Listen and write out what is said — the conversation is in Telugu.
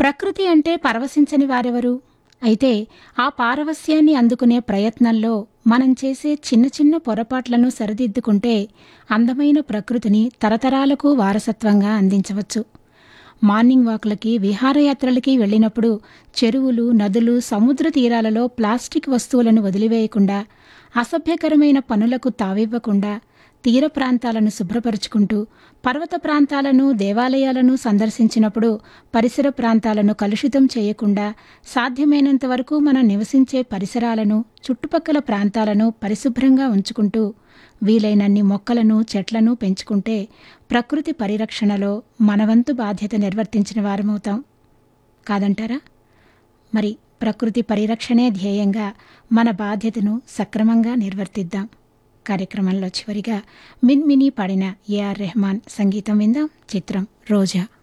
ప్రకృతి అంటే పరవశించని వారెవరు అయితే ఆ పారవస్యాన్ని అందుకునే ప్రయత్నంలో మనం చేసే చిన్న చిన్న పొరపాట్లను సరిదిద్దుకుంటే అందమైన ప్రకృతిని తరతరాలకు వారసత్వంగా అందించవచ్చు మార్నింగ్ వాక్లకి విహారయాత్రలకి వెళ్ళినప్పుడు చెరువులు నదులు సముద్ర తీరాలలో ప్లాస్టిక్ వస్తువులను వదిలివేయకుండా అసభ్యకరమైన పనులకు తావివ్వకుండా తీర ప్రాంతాలను శుభ్రపరుచుకుంటూ పర్వత ప్రాంతాలను దేవాలయాలను సందర్శించినప్పుడు పరిసర ప్రాంతాలను కలుషితం చేయకుండా సాధ్యమైనంత వరకు మనం నివసించే పరిసరాలను చుట్టుపక్కల ప్రాంతాలను పరిశుభ్రంగా ఉంచుకుంటూ వీలైనన్ని మొక్కలను చెట్లను పెంచుకుంటే ప్రకృతి పరిరక్షణలో మనవంతు బాధ్యత నిర్వర్తించిన వారమవుతాం కాదంటారా మరి ప్రకృతి పరిరక్షణే ధ్యేయంగా మన బాధ్యతను సక్రమంగా నిర్వర్తిద్దాం కార్యక్రమంలో చివరిగా మిన్ మినీ పాడిన ఏఆర్ రెహమాన్ సంగీతం విందాం చిత్రం రోజా